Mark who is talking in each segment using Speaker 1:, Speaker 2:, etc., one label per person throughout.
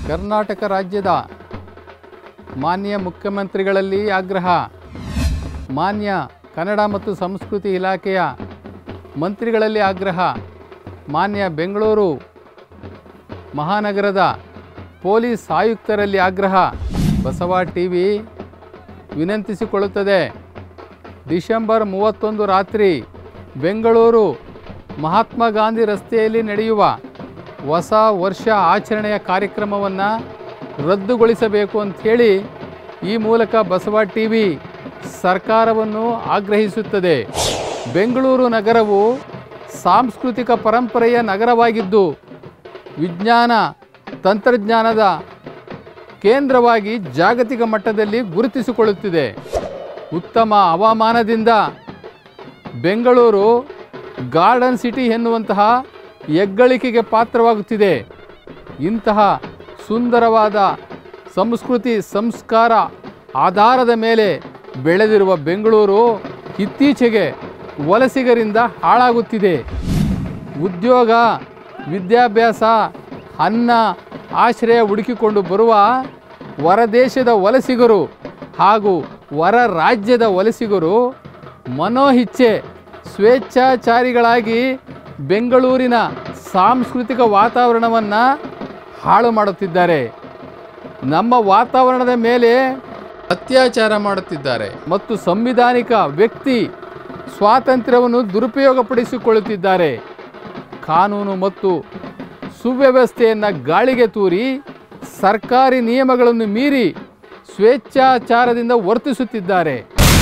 Speaker 1: ಕರ್ನಾಟಕ ರಾಜ್ಯದ ಮಾನ್ಯ ಮುಖ್ಯಮಂತ್ರಿಗಳಲ್ಲಿ ಆಗ್ರಹ ಮಾನ್ಯ ಕನ್ನಡ ಮತ್ತು ಸಂಸ್ಕೃತಿ ಇಲಾಖೆಯ ಮಂತ್ರಿಗಳಲ್ಲಿ ಆಗ್ರಹ ಮಾನ್ಯ ಬೆಂಗಳೂರು ಮಹಾನಗರದ ಪೊಲೀಸ್ ಆಯುಕ್ತರಲ್ಲಿ ಆಗ್ರಹ ಬಸವ ಟಿ ವಿ ವಿನಂತಿಸಿಕೊಳ್ಳುತ್ತದೆ ಡಿಸೆಂಬರ್ ಮೂವತ್ತೊಂದು ರಾತ್ರಿ ಬೆಂಗಳೂರು ಮಹಾತ್ಮ ಗಾಂಧಿ ರಸ್ತೆಯಲ್ಲಿ ನಡೆಯುವ ಹೊಸ ವರ್ಷ ಆಚರಣೆಯ ಕಾರ್ಯಕ್ರಮವನ್ನು ರದ್ದುಗೊಳಿಸಬೇಕು ಅಂಥೇಳಿ ಈ ಮೂಲಕ ಬಸವ ಟಿ ವಿ ಸರ್ಕಾರವನ್ನು ಆಗ್ರಹಿಸುತ್ತದೆ ಬೆಂಗಳೂರು ನಗರವು ಸಾಂಸ್ಕೃತಿಕ ಪರಂಪರೆಯ ನಗರವಾಗಿದ್ದು ವಿಜ್ಞಾನ ತಂತ್ರಜ್ಞಾನದ ಕೇಂದ್ರವಾಗಿ ಜಾಗತಿಕ ಮಟ್ಟದಲ್ಲಿ ಗುರುತಿಸಿಕೊಳ್ಳುತ್ತಿದೆ ಉತ್ತಮ ಹವಾಮಾನದಿಂದ ಬೆಂಗಳೂರು ಗಾರ್ಡನ್ ಸಿಟಿ ಎನ್ನುವಂತಹ ಹೆಗ್ಗಳಿಕೆಗೆ ಪಾತ್ರವಾಗುತ್ತಿದೆ ಇಂತಹ ಸುಂದರವಾದ ಸಂಸ್ಕೃತಿ ಸಂಸ್ಕಾರ ಆಧಾರದ ಮೇಲೆ ಬೆಳೆದಿರುವ ಬೆಂಗಳೂರು ಇತ್ತೀಚೆಗೆ ವಲಸಿಗರಿಂದ ಹಾಳಾಗುತ್ತಿದೆ ಉದ್ಯೋಗ ವಿದ್ಯಾಭ್ಯಾಸ ಅನ್ನ ಆಶ್ರಯ ಹುಡುಕಿಕೊಂಡು ಬರುವ ಹೊರದೇಶದ ವಲಸಿಗರು ಹಾಗೂ ಹೊರ ರಾಜ್ಯದ ವಲಸಿಗರು ಮನೋಹಿಚ್ಛೆ ಸ್ವೇಚ್ಛಾಚಾರಿಗಳಾಗಿ ಬೆಂಗಳೂರಿನ ಸಾಂಸ್ಕೃತಿಕ ವಾತಾವರಣವನ್ನು ಹಾಳು ಮಾಡುತ್ತಿದ್ದಾರೆ ನಮ್ಮ ವಾತಾವರಣದ ಮೇಲೆ ಅತ್ಯಾಚಾರ ಮಾಡುತ್ತಿದ್ದಾರೆ ಮತ್ತು ಸಂವಿಧಾನಿಕ ವ್ಯಕ್ತಿ ಸ್ವಾತಂತ್ರ್ಯವನ್ನು ದುರುಪಯೋಗಪಡಿಸಿಕೊಳ್ಳುತ್ತಿದ್ದಾರೆ ಕಾನೂನು ಮತ್ತು ಸುವ್ಯವಸ್ಥೆಯನ್ನು ಗಾಳಿಗೆ ತೂರಿ ಸರ್ಕಾರಿ ನಿಯಮಗಳನ್ನು ಮೀರಿ ಸ್ವೇಚ್ಛಾಚಾರದಿಂದ ವರ್ತಿಸುತ್ತಿದ್ದಾರೆ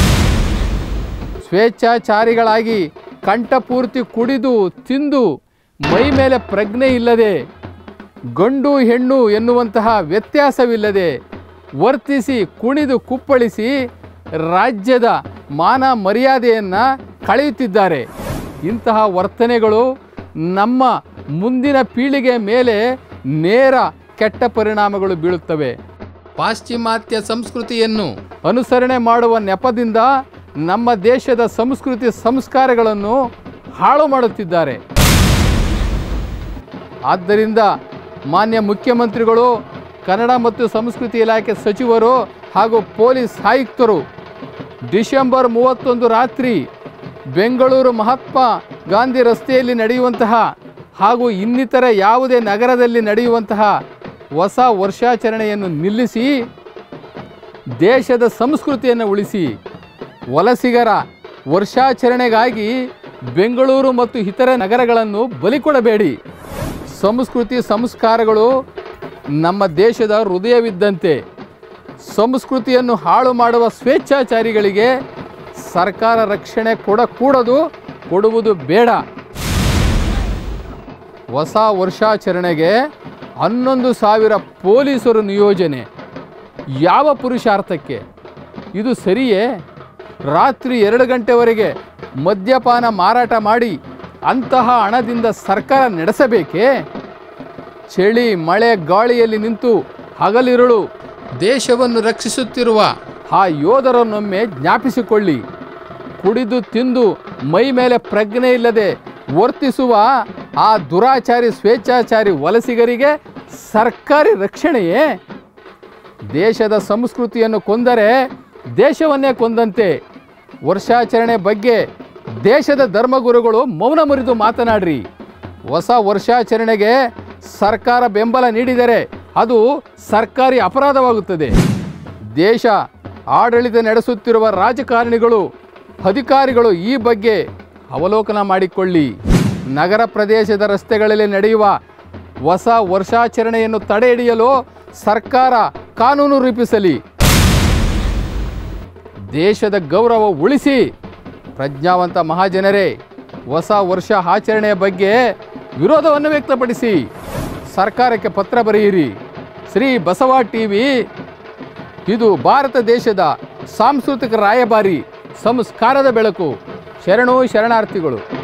Speaker 1: ಸ್ವೇಚ್ಛಾಚಾರಿಗಳಾಗಿ ಕಂಠಪೂರ್ತಿ ಕುಡಿದು ತಿಂದು ಮೈ ಮೇಲೆ ಪ್ರಜ್ಞೆ ಇಲ್ಲದೆ ಗಂಡು ಹೆಣ್ಣು ಎನ್ನುವಂತಹ ವ್ಯತ್ಯಾಸವಿಲ್ಲದೆ ವರ್ತಿಸಿ ಕುಣಿದು ಕುಪ್ಪಳಿಸಿ ರಾಜ್ಯದ ಮಾನ ಮರ್ಯಾದೆಯನ್ನು ಕಳೆಯುತ್ತಿದ್ದಾರೆ ಇಂತಹ ವರ್ತನೆಗಳು ನಮ್ಮ ಮುಂದಿನ ಪೀಳಿಗೆ ಮೇಲೆ ನೇರ ಕೆಟ್ಟ ಪರಿಣಾಮಗಳು ಬೀಳುತ್ತವೆ ಪಾಶ್ಚಿಮಾತ್ಯ ಸಂಸ್ಕೃತಿಯನ್ನು ಅನುಸರಣೆ ಮಾಡುವ ನೆಪದಿಂದ ನಮ್ಮ ದೇಶದ ಸಂಸ್ಕೃತಿ ಸಂಸ್ಕಾರಗಳನ್ನು ಹಾಳು ಮಾಡುತ್ತಿದ್ದಾರೆ ಆದ್ದರಿಂದ ಮಾನ್ಯ ಮುಖ್ಯಮಂತ್ರಿಗಳು ಕನ್ನಡ ಮತ್ತು ಸಂಸ್ಕೃತಿ ಇಲಾಖೆ ಸಚಿವರು ಹಾಗೂ ಪೊಲೀಸ್ ಆಯುಕ್ತರು ಡಿಸೆಂಬರ್ ಮೂವತ್ತೊಂದು ರಾತ್ರಿ ಬೆಂಗಳೂರು ಮಹಾತ್ಮ ಗಾಂಧಿ ರಸ್ತೆಯಲ್ಲಿ ನಡೆಯುವಂತಹ ಹಾಗೂ ಇನ್ನಿತರ ಯಾವುದೇ ನಗರದಲ್ಲಿ ನಡೆಯುವಂತಹ ಹೊಸ ವರ್ಷಾಚರಣೆಯನ್ನು ನಿಲ್ಲಿಸಿ ದೇಶದ ಸಂಸ್ಕೃತಿಯನ್ನು ಉಳಿಸಿ ವಲಸಿಗರ ವರ್ಷಾಚರಣೆಗಾಗಿ ಬೆಂಗಳೂರು ಮತ್ತು ಇತರ ನಗರಗಳನ್ನು ಬಲಿಕೊಡಬೇಡಿ ಸಂಸ್ಕೃತಿ ಸಂಸ್ಕಾರಗಳು ನಮ್ಮ ದೇಶದ ಹೃದಯವಿದ್ದಂತೆ ಸಂಸ್ಕೃತಿಯನ್ನು ಹಾಳು ಮಾಡುವ ಸ್ವೇಚ್ಛಾಚಾರಿಗಳಿಗೆ ಸರ್ಕಾರ ರಕ್ಷಣೆ ಕೊಡಕೂಡದು ಕೊಡುವುದು ಬೇಡ ಹೊಸ ವರ್ಷಾಚರಣೆಗೆ ಹನ್ನೊಂದು ಸಾವಿರ ಪೊಲೀಸರು ನಿಯೋಜನೆ ಯಾವ ಪುರುಷಾರ್ಥಕ್ಕೆ ಇದು ಸರಿಯೇ ರಾತ್ರಿ ಎರಡು ಗಂಟೆವರೆಗೆ ಮದ್ಯಪಾನ ಮಾರಾಟ ಮಾಡಿ ಅಂತಹ ಹಣದಿಂದ ಸರ್ಕಾರ ನಡೆಸಬೇಕೇ ಚಳಿ ಮಳೆ ಗಾಳಿಯಲ್ಲಿ ನಿಂತು ಹಗಲಿರುಳು ದೇಶವನ್ನು ರಕ್ಷಿಸುತ್ತಿರುವ ಆ ಯೋಧರನ್ನೊಮ್ಮೆ ಜ್ಞಾಪಿಸಿಕೊಳ್ಳಿ ಕುಡಿದು ತಿಂದು ಮೈ ಮೇಲೆ ಪ್ರಜ್ಞೆ ಇಲ್ಲದೆ ವರ್ತಿಸುವ ಆ ದುರಾಚಾರಿ ಸ್ವೇಚ್ಛಾಚಾರಿ ವಲಸಿಗರಿಗೆ ಸರ್ಕಾರಿ ರಕ್ಷಣೆಯೇ ದೇಶದ ಸಂಸ್ಕೃತಿಯನ್ನು ಕೊಂದರೆ ದೇಶವನ್ನೇ ಕೊಂದಂತೆ ವರ್ಷಾಚರಣೆ ಬಗ್ಗೆ ದೇಶದ ಧರ್ಮಗುರುಗಳು ಮೌನ ಮುರಿದು ಮಾತನಾಡ್ರಿ ಹೊಸ ವರ್ಷಾಚರಣೆಗೆ ಸರ್ಕಾರ ಬೆಂಬಲ ನೀಡಿದರೆ ಅದು ಸರ್ಕಾರಿ ಅಪರಾಧವಾಗುತ್ತದೆ ದೇಶ ಆಡಳಿತ ನಡೆಸುತ್ತಿರುವ ರಾಜಕಾರಣಿಗಳು ಅಧಿಕಾರಿಗಳು ಈ ಬಗ್ಗೆ ಅವಲೋಕನ ಮಾಡಿಕೊಳ್ಳಿ ನಗರ ಪ್ರದೇಶದ ರಸ್ತೆಗಳಲ್ಲಿ ನಡೆಯುವ ಹೊಸ ವರ್ಷಾಚರಣೆಯನ್ನು ತಡೆ ಹಿಡಿಯಲು ಸರ್ಕಾರ ಕಾನೂನು ರೂಪಿಸಲಿ ದೇಶದ ಗೌರವ ಉಳಿಸಿ ಪ್ರಜ್ಞಾವಂತ ಮಹಾಜನರೇ ಹೊಸ ವರ್ಷ ಆಚರಣೆಯ ಬಗ್ಗೆ ವಿರೋಧವನ್ನು ವ್ಯಕ್ತಪಡಿಸಿ ಸರ್ಕಾರಕ್ಕೆ ಪತ್ರ ಬರೆಯಿರಿ ಶ್ರೀ ಬಸವ ಟಿವಿ ಇದು ಭಾರತ ದೇಶದ ಸಾಂಸ್ಕೃತಿಕ ರಾಯಭಾರಿ ಸಂಸ್ಕಾರದ ಬೆಳಕು ಶರಣು ಶರಣಾರ್ಥಿಗಳು